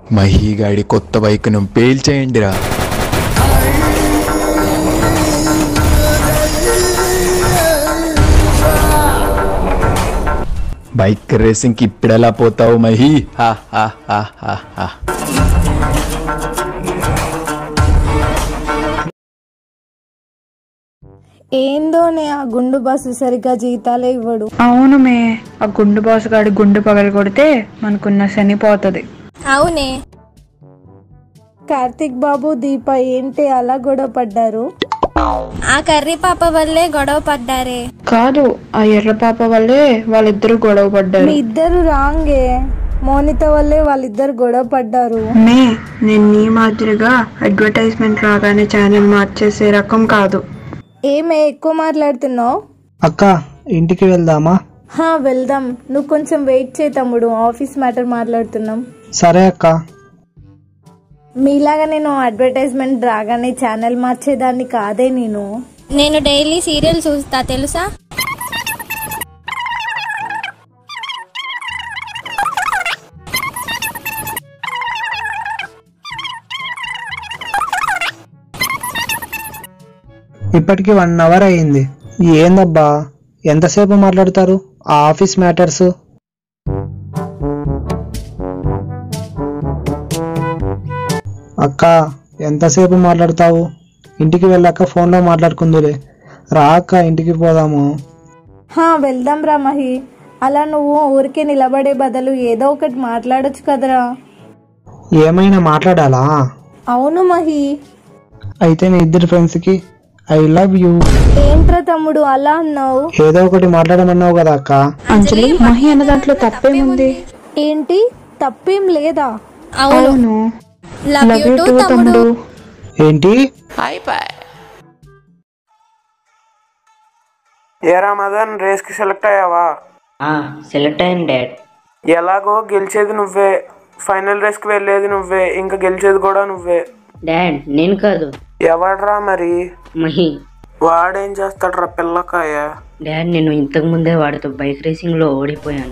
మహీగాడి కొత్త బైక్ను పేల్చేయండిరా బైక్ రేసింగ్కి ఇప్పుడెలా పోతావు మహి హా హా హా హా హా ఏందోనే ఆ గుండు బస్సు సరిగ్గా జీతాలే ఇవ్వడు అవును మే ఆ గుండు బాస్ గాడి గుండు పగలు కొడితే మనకున్న శని పోతుంది అవునే కార్తిక్ బాబు దీప ఏంటి అలా గొడవ పడ్డారు ఆ కర్రీ పాప వల్లే గొడవ పడ్డారే కాదు ఆ ఎర్ర పాప వల్లే వాళ్ళిద్దరూ గొడవ పడ్డారు మీ ఇద్దరు రాంగే మోనిత వల్లే వాళ్ళిద్దరు గొడవ పడ్డారు మే నేను నీ మాదిరిగా అడ్వర్టైజ్మెంట్ రాగానే ఛానల్ మార్చేసే రకం కాదు ఏమే ఎక్కువ మాట్లాడుతున్నావు అక్క ఇంటికి వెళ్దామా హా వెళ్దాం నువ్వు కొంచెం వెయిట్ చేయి తమ్ముడు ఆఫీస్ మ్యాటర్ మాట్లాడుతున్నాం సరే అక్క మీలాగా నేను అడ్వర్టైజ్మెంట్ రాగానే ఛానల్ మార్చేదాన్ని కాదే నేను నేను డైలీ సీరియల్ చూస్తా తెలుసా ఇప్పటికి వన్ అవర్ అయింది ఏందబ్బా ఎంతసేపు మాట్లాడతారు ఆ ఆఫీస్ మ్యాటర్స్ అక్క ఎంతసేపు మాట్లాడతావు ఇంటికి వెళ్ళాక ఫోన్లో మాట్లాడుకుందులే రా అక్క ఇంటికి పోదాము హా వెళ్దాం రా మహి అలా నువ్వు ఊరికే నిలబడే బదులు ఏదో ఒకటి మాట్లాడొచ్చు కదరా ఏమైనా మాట్లాడాలా అవును మహి అయితే మీ ఇద్దరు ఫ్రెండ్స్కి ఐ లవ్ యూ ఏంట్రా తమ్ముడు అలా అన్నావు ఏదో ఒకటి మాట్లాడమన్నావు కదా అక్క అంజలి మహి అన్న దాంట్లో తప్పేముంది ఏంటి తప్పేం లేదా అవును అవును love love you you too too తమ్ముడు తమ్ముడు ఏంటి ఏరా మదన్ రేస్కి సెలెక్ట్ అయ్యావా సెలెక్ట్ అయ్యాను డాడ్ ఎలాగో గెలిచేది నువ్వే ఫైనల్ రేస్కి వెళ్ళేది నువ్వే ఇంకా గెలిచేది కూడా నువ్వే డాడ్ నేను కాదు ఎవడ్రా మరి మహి వాడేం చేస్తాడ్రా పిల్లకాయ డాడ్ నేను ఇంతకు ముందే వాడితో బైక్ రేసింగ్ లో ఓడిపోయాను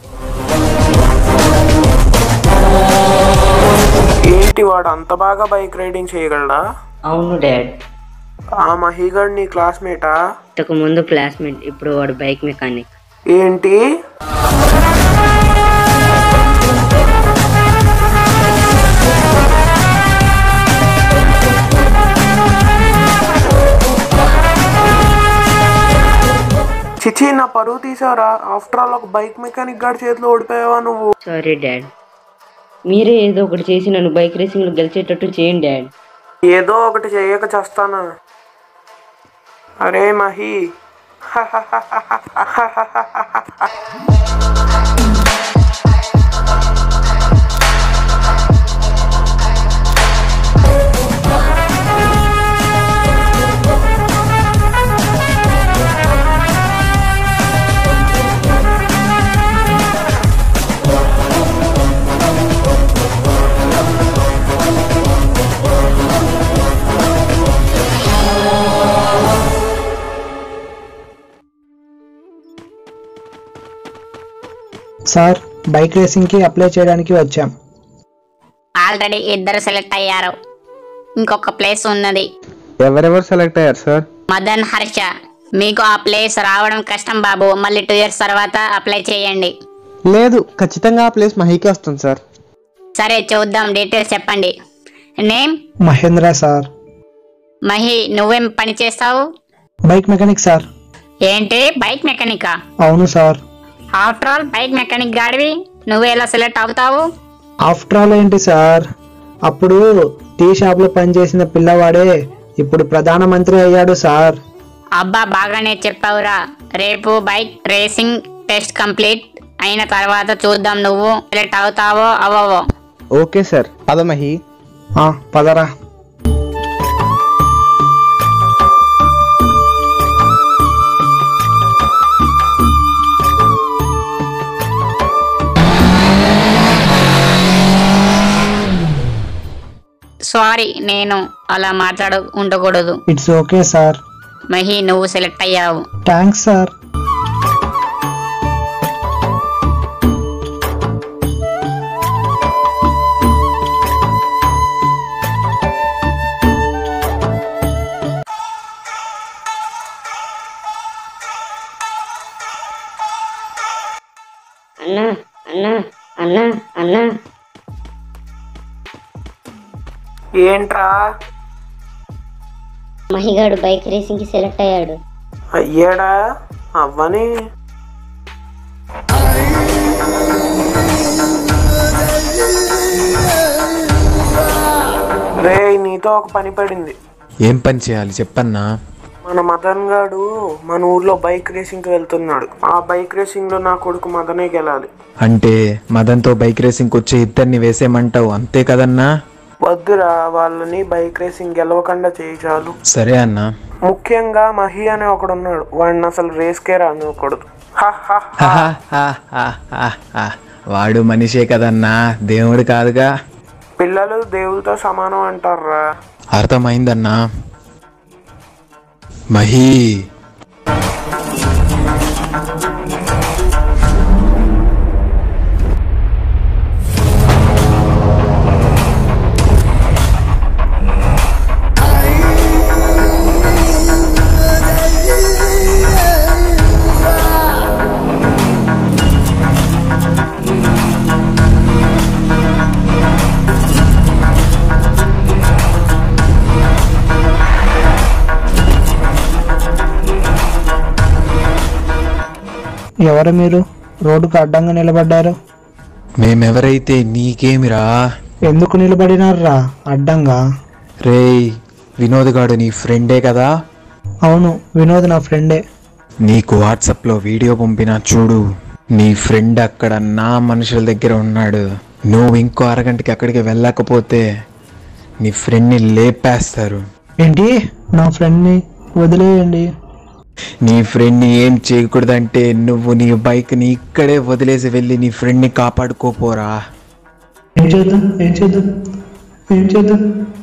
ఏంటి వాడు అంత బాగా బైక్ రైడింగ్ చేయగలడా అవును డాడ్ ఆ మహిగడ్ నీ క్లాస్మేటా ఇంతకు ముందు క్లాస్మేట్ ఇప్పుడు వాడు బైక్ మెకానిక్ ఏంటి చిచి నా పరువు తీసావరా ఆఫ్టర్ ఆల్ ఒక బైక్ మెకానిక్ గారి చేతిలో ఓడిపోయావా నువ్వు సారీ డాడ్ మీరే ఏదో ఒకటి చేసి నన్ను బైక్ రేసింగ్ లో గెలిచేటట్టు చేయండి డాడ్ ఏదో ఒకటి చేయక చేస్తానా అరే మహి సార్ బైక్ రేసింగ్కి అప్లై చేయడానికి వచ్చాం ఆల్రెడీ ఇద్దరు సెలెక్ట్ అయ్యారు ఇంకొక ప్లేస్ ఉన్నది ఎవరెవరు సెలెక్ట్ అయ్యారు సార్ మదన్ హర్ష మీకు ఆ ప్లేస్ రావడం కష్టం బాబు మళ్ళీ టూ ఇయర్స్ తర్వాత అప్లై చేయండి లేదు ఖచ్చితంగా ఆ ప్లేస్ మహీకి వస్తుంది సార్ సరే చూద్దాం డీటెయిల్స్ చెప్పండి నేమ్ మహేంద్ర సార్ మహి నువ్వేం పని చేస్తావు బైక్ మెకానిక్ సార్ ఏంటి బైక్ మెకానికా అవును sir after all bike mechanic గాడివి నువ్వు ఎలా సెలెక్ట్ అవుతావు ఆఫ్టర్ ఆల్ ఏంటి సార్ అప్పుడు టీ షాప్లో పనిచేసిన పిల్లవాడే ఇప్పుడు ప్రధానమంత్రి అయ్యాడు సార్ అబ్బా బాగానే చెప్పావురా రేపు బైక్ రేసింగ్ టెస్ట్ కంప్లీట్ అయిన తర్వాత చూద్దాం నువ్వు సెలెక్ట్ అవుతావో అవ్వవో ఓకే సార్ పద మహి ఆ, పదరా సారీ నేను అలా మాట్లాడ ఉండకూడదు ఇట్స్ ఓకే సార్ మహి నువ్వు సెలెక్ట్ అయ్యావు థ్యాంక్స్ సార్ అన్నా అన్నా అన్నా అన్నా ఏంట్రా మహిగాడు బైక్ రేసింగ్ కి సెలెక్ట్ అయ్యాడు అయ్యాడా అవ్వని రే నీతో ఒక పని పడింది ఏం పని చేయాలి చెప్పన్నా మన మదన్ గాడు మన ఊర్లో బైక్ రేసింగ్కి వెళ్తున్నాడు ఆ బైక్ రేసింగ్ లో నా కొడుకు మదనే గెలాలి అంటే మదన్తో బైక్ రేసింగ్కి వచ్చే ఇద్దరిని వేసేయమంటావు అంతే కదన్నా వద్దురా వాళ్ళని బైక్ రేసింగ్ గెలవకుండా చేయి చాలు సరే అన్నా ముఖ్యంగా మహి అనే ఒకడున్నాడు వాడిని అసలు రేస్కే రానివ్వకూడదు హ హ హ. హహ, హ, హ, హ, హ. వాడు మనిషే కదన్నా దేవుడు కాదుగా పిల్లలు దేవులతో సమానం అంటారా అర్థమైందన్నా మహీ ఎవరు మీరు రోడ్డుకు అడ్డంగా నిలబడ్డారు మేమెవరైతే నీకేమిరా ఎందుకు నిలబడినారా అడ్డంగా రేయ్ వినోద్ గాడు నీ ఫ్రెండే కదా అవును వినోద్ నా ఫ్రెండే నీకు వాట్సాప్లో వీడియో పంపినా చూడు నీ ఫ్రెండ్ అక్కడ నా మనుషుల దగ్గర ఉన్నాడు నువ్వు ఇంకో అరగంటకి అక్కడికి వెళ్ళకపోతే నీ ఫ్రెండ్ని లేపేస్తారు ఏంటి నా ఫ్రెండ్ని వదిలేయండి నీ ఫ్రెండ్ని ఏం చేయకూడదంటే నువ్వు నీ బైక్ని ఇక్కడే వదిలేసి వెళ్ళి నీ ఫ్రెండ్ని కాపాడుకోపోరా ఏం చేద్దాం ఏం చేద్దాం ఏం చేద్దాం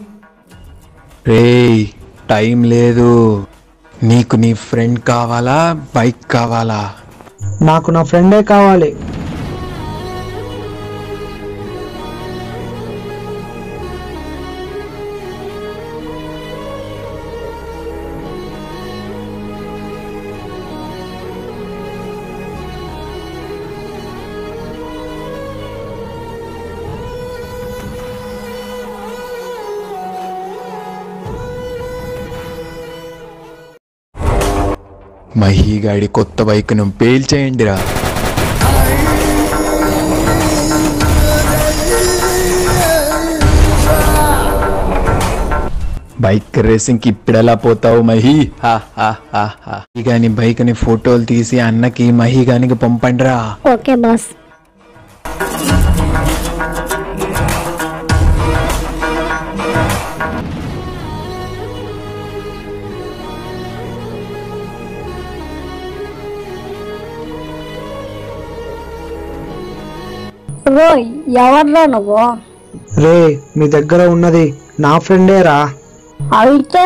రేయ్ టైం లేదు నీకు నీ ఫ్రెండ్ కావాలా బైక్ కావాలా నాకు నా ఫ్రెండే కావాలి మహీగాడి కొత్త బైక్ను పేల్చేయండిరా బైక్ రేసింగ్కి ఇప్పుడెలా పోతావు మహి హా, హా, హా, హా. ఈ గాని బైక్ ని ఫోటోలు తీసి అన్నకి మహి గానికి పంపండిరా ఓకే బాస్ రోయ్ ఎవర్రా నువ్వు రే మీ దగ్గర ఉన్నది నా ఫ్రెండే రా అయితే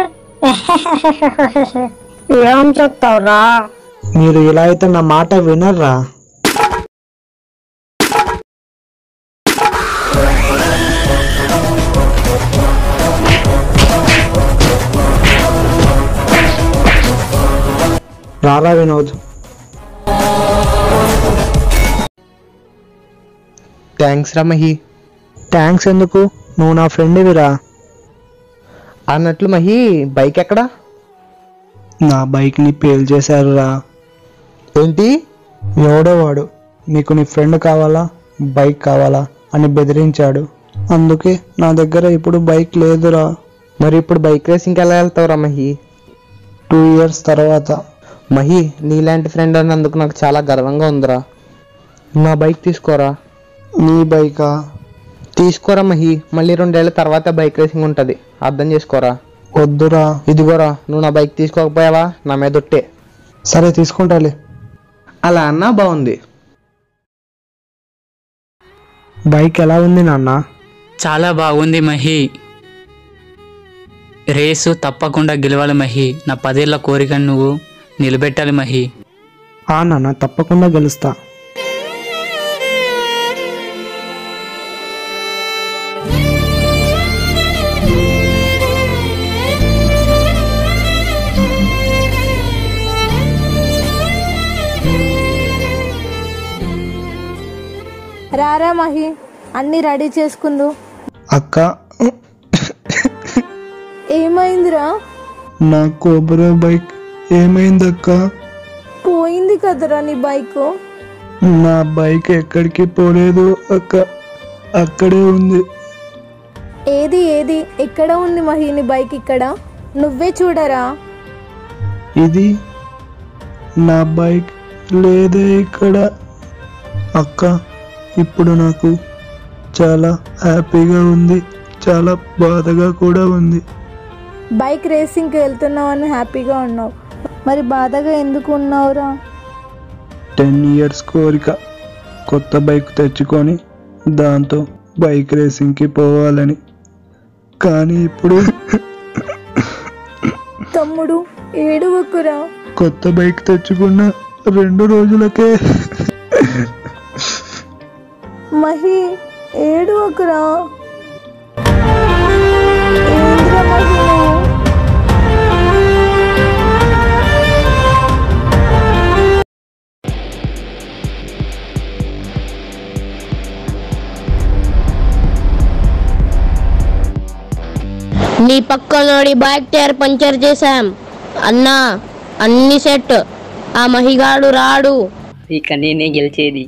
ఏం చెప్తావురా మీరు ఇలా అయితే నా మాట వినర్రా రారా వినోద్ థ్యాంక్స్ రా మహి థ్యాంక్స్ ఎందుకు నువ్వు నా ఫ్రెండ్విరా అన్నట్లు మహి బైక్ ఎక్కడా నా బైక్ని పేల్ చేశారురా ఏంటి ఎవడో వాడు నీకు నీ ఫ్రెండ్ కావాలా బైక్ కావాలా అని బెదిరించాడు అందుకే నా దగ్గర ఇప్పుడు బైక్ లేదురా మరి ఇప్పుడు బైక్ రేసింగ్కి ఎలా వెళ్తావురా మహి టూ ఇయర్స్ తర్వాత మహి నీలాంటి ఫ్రెండ్ అన్నందుకు నాకు చాలా గర్వంగా ఉందిరా నా బైక్ తీసుకోరా నీ బైకా తీసుకోరా మహి మళ్ళీ రెండేళ్ల తర్వాత బైక్ రేసింగ్ ఉంటుంది అర్థం చేసుకోరా వద్దురా ఇదిగోరా నువ్వు నా బైక్ తీసుకోకపోయావా నా మీద ఒట్టే సరే తీసుకుంటాలే అలా అన్నా బాగుంది బైక్ ఎలా ఉంది నాన్న చాలా బాగుంది మహి రేసు తప్పకుండా గెలవాలి మహి నా పదేళ్ల కోరికను నువ్వు నిలబెట్టాలి మహి ఆ నాన్న తప్పకుండా గెలుస్తా రారా మహి అన్నీ రెడీ చేసుకుందు అక్క ఏమైందిరా నా కోబ్రా బైక్ ఏమైందక్క పోయింది కదరా నీ బైక్ నా బైక్ ఎక్కడికి పోలేదు అక్క అక్కడే ఉంది ఏది ఏది ఎక్కడ ఉంది మహి నీ బైక్ ఇక్కడ నువ్వే చూడరా ఇది నా బైక్ లేదే ఇక్కడ అక్క ఇప్పుడు నాకు చాలా హ్యాపీగా ఉంది చాలా బాధగా కూడా ఉంది బైక్ రేసింగ్కి వెళ్తున్నావు అని హ్యాపీగా ఉన్నావు మరి బాధగా ఎందుకు ఉన్నావురా టెన్ ఇయర్స్ కోరిక కొత్త బైక్ తెచ్చుకొని దాంతో బైక్ రేసింగ్కి పోవాలని కానీ ఇప్పుడు తమ్ముడు ఏడువకురా కొత్త బైక్ తెచ్చుకున్న రెండు రోజులకే మహి ఏడువకురా ఏంద్రా మహి నువ్వు? నీ పక్కనోడి బైక్ టైర్ పంచర్ చేశాం అన్నా అన్ని సెట్ ఆ మహిగాడు రాడు ఇక నేనే గెలిచేది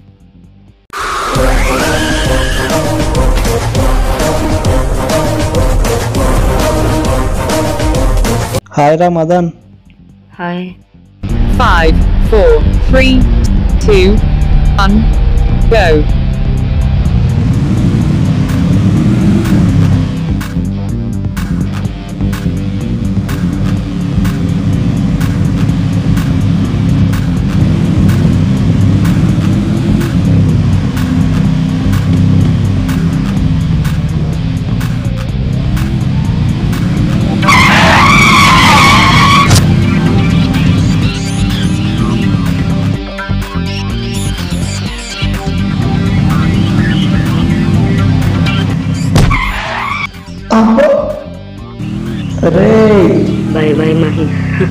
హాయ్ రా Madan hi Five, four, three, two, one, go. రే బాయ్ బాయ్ మహి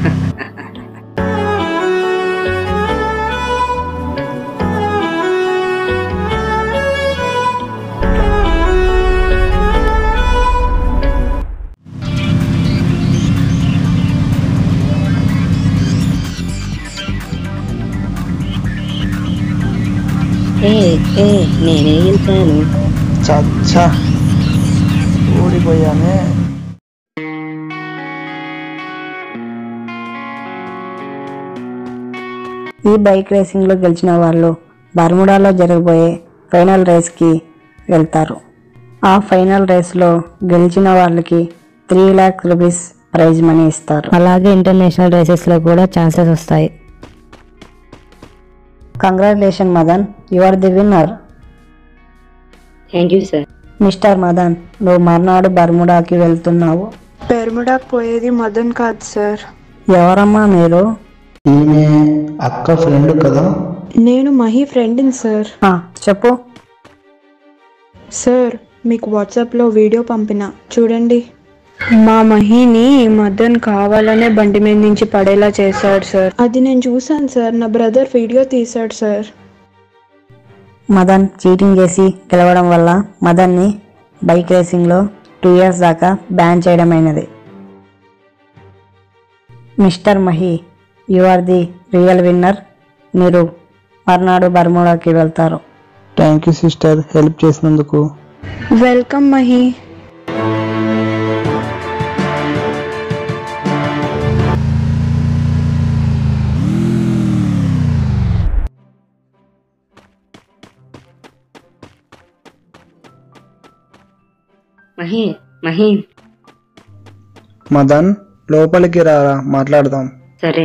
ఏ ఏ నేనే గెలిచాను చచ్చా ఓడిపోయానే ఈ బైక్ రేసింగ్లో గెలిచిన వాళ్ళు బర్ముడాలో జరగబోయే ఫైనల్ రేస్కి వెళ్తారు ఆ ఫైనల్ రేస్లో గెలిచిన వాళ్ళకి three lakh rupees prize money ఇస్తారు అలాగే ఇంటర్నేషనల్ రేసెస్లో కూడా ఛాన్సెస్ వస్తాయి congratulation Madan you are the winner thank you sir mister Madan నువ్వు మర్నాడు బర్ముడాకి వెళ్తున్నావు పెర్ముడాకు పోయేది మదన్ కాదు సార్ ఎవరమ్మా మీరు ఈమె అక్క ఫ్రెండ్ కదా నేను మహి ఫ్రెండ్ని సార్ ఆ, చెప్పు సార్ మీకు వాట్సాప్లో వీడియో పంపిన చూడండి మా మహిని మదన్ కావాలనే బండి మీద నుంచి పడేలా చేశాడు సార్ అది నేను చూశాను సార్ నా బ్రదర్ వీడియో తీశాడు సార్ మదన్ చీటింగ్ చేసి గెలవడం వల్ల మదన్ని బైక్ రేసింగ్లో టూ ఇయర్స్ దాకా బ్యాన్ చేయడమైనది mister Mahi you are the real winner మీరు మర్నాడు బర్మోడాకి వెళ్తారు థ్యాంక్ యూ సిస్టర్ హెల్ప్ చేసినందుకు వెల్కమ్ మహి మహి మహి మదన్ లోపలికి రారా మాట్లాడదాం సరే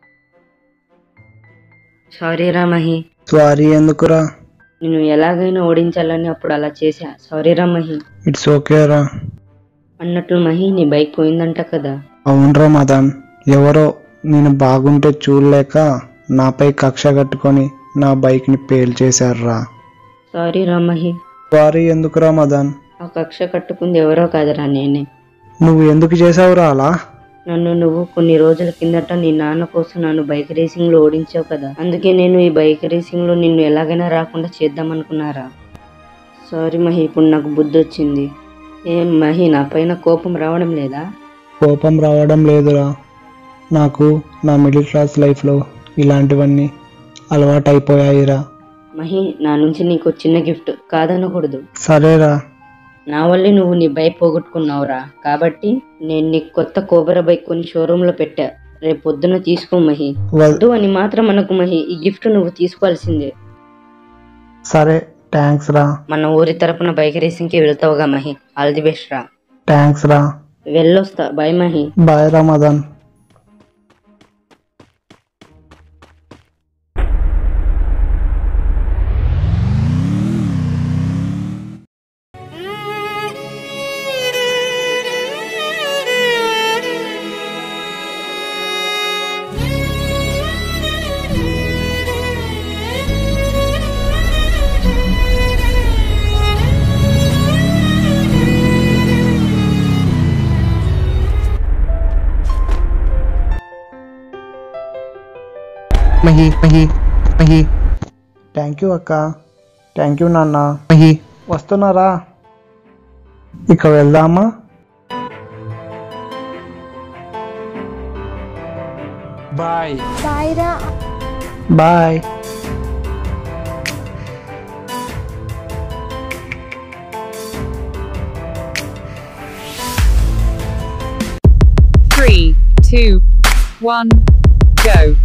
సారీ రా మహి సారీ ఎందుకురా నేను ఎలాగైనా ఓడించాలని అప్పుడు అలా చేశా సారీ రా మహి ఇట్స్ ఓకే రా అన్నట్లు మహి నీ బైక్ పోయిందంట కదా అవునరా మదన్ ఎవరో నేను బాగుంటే చూడలేక నాపై కక్ష కట్టుకొని నా బైక్ని పేల్చేశారురా సారీ రా మహి సారీ ఎందుకురా మదన్ ఆ కక్ష కట్టుకుంది ఎవరో కాదురా నేనే నువ్వు ఎందుకు చేసావురా అలా నన్ను నువ్వు కొన్ని రోజుల కిందట నీ నాన్న కోసం నన్ను బైక్ రేసింగ్ లో ఓడించావు కదా అందుకే నేను ఈ బైక్ రేసింగ్ లో నిన్ను ఎలాగైనా రాకుండా చేద్దాం అనుకున్నారా సారీ మహి ఇప్పుడు నాకు బుద్ధి వచ్చింది ఏం మహి నా పైన కోపం రావడం లేదా కోపం రావడం లేదురా నాకు నా మిడిల్ క్లాస్ లైఫ్లో ఇలాంటివన్నీ అలవాటు అయిపోయాయిరా మహి నా నుంచి నీకు చిన్న గిఫ్ట్ కాదనకూడదు సరేరా నా వల్లే నువ్వు నీ బైక్ పోగొట్టుకున్నావురా కాబట్టి నేను నీకు కొత్త కోబరా బైక్ కొని షోరూంలో పెట్టా రేపు పొద్దున తీసుకో మహి వల్- వద్దు అని మాత్రం అనకు మహి ఈ గిఫ్ట్ నువ్వు తీసుకోవాల్సిందే సరే థ్యాంక్స్ రా మన ఊరి తరపున బైక్ రేసింగ్కి వెళ్తావుగా మహి ఆల్ ది బెస్ట్ రా థ్యాంక్స్ రా వెళ్ళొస్తా బాయ్ మహి బాయ్ రా మదన్ మహి మహి మహి థ్యాంక్ యూ అక్క థ్యాంక్ యూ నాన్న మహి వస్తున్నారా ఇక వెళ్దామా బాయ్ బాయ్ రా bye Three, two, one, go.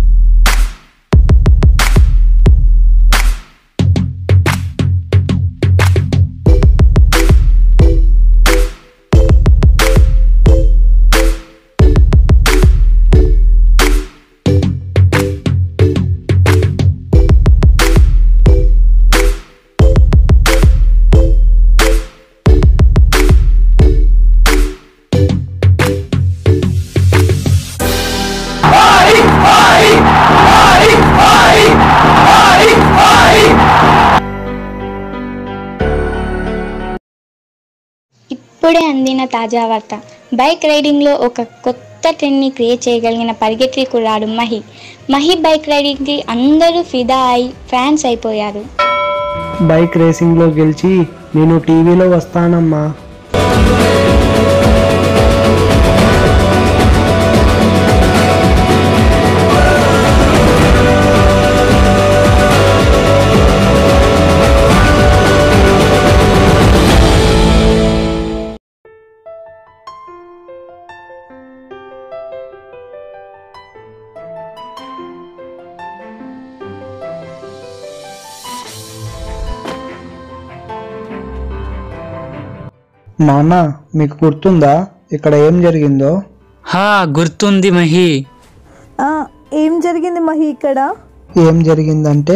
ఇప్పుడే అందిన తాజా వార్త బైక్ రైడింగ్లో ఒక కొత్త ట్రెండ్ని క్రియేట్ చేయగలిగిన పరిగెత్తి కుర్రాడు మహి మహి బైక్ రైడింగ్కి అందరూ ఫిదా అయి ఫ్యాన్స్ అయిపోయారు బైక్ రేసింగ్లో గెలిచి నేను టీవీలో వస్తానమ్మా నాన్న మీకు గుర్తుందా ఇక్కడ ఏం జరిగిందో హా గుర్తుంది మహి ఆ, ఏం జరిగింది మహి ఇక్కడ ఏం జరిగిందంటే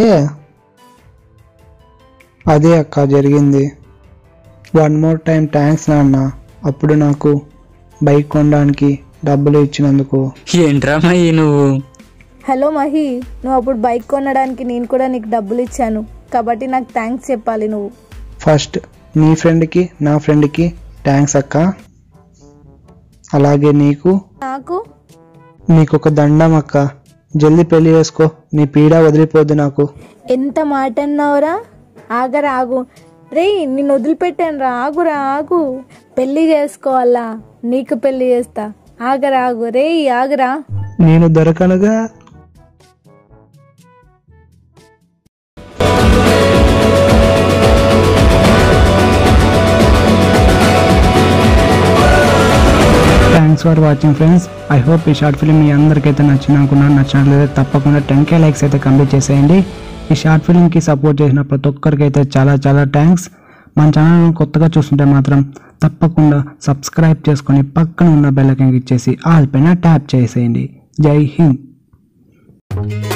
అదే అక్క జరిగింది వన్ మోర్ టైం థ్యాంక్స్ నాన్న అప్పుడు నాకు బైక్ కొనడానికి డబ్బులు ఇచ్చినందుకు ఏంట్రా మహి నువ్వు హలో మహి నువ్వు అప్పుడు బైక్ కొనడానికి నేను కూడా నీకు డబ్బులు ఇచ్చాను కాబట్టి నాకు థ్యాంక్స్ చెప్పాలి నువ్వు ఫస్ట్ నీ ఫ్రెండ్కి నా ఫ్రెండ్కి థ్యాంక్స్ అక్క అలాగే నీకు నాకు నీకు ఒక దండం అక్క జల్దీ పెళ్లి చేసుకో నీ పీడ వదిలిపోద్ది నాకు ఎంత మాట అన్నావురా ఆగరా ఆగు రే నిన్ను వదిలిపెట్టాను రా ఆగురా ఆగు పెళ్లి చేసుకోవాలా నీకు పెళ్లి చేస్తా ఆగరా ఆగు రే ఆగరా నేను దొరకనుగా thanks for watching friends I hope ఈ షార్ట్ ఫిల్మ్ మీ అందరికైతే నచ్చింది అనుకున్నాను నచ్చినట్లయితే తప్పకుండా టెన్ కే లైక్స్ అయితే కంప్లీట్ చేసేయండి ఈ షార్ట్ ఫిల్మ్కి సపోర్ట్ చేసిన ప్రతి ఒక్కరికైతే చాలా చాలా థ్యాంక్స్ మన ఛానల్ కొత్తగా చూస్తుంటే మాత్రం తప్పకుండా సబ్స్క్రైబ్ చేసుకొని పక్కన ఉన్న బెల్ ఐకాన్ ఇచ్చేసి ఆల్ పైన ట్యాప్ చేసేయండి జై హింద్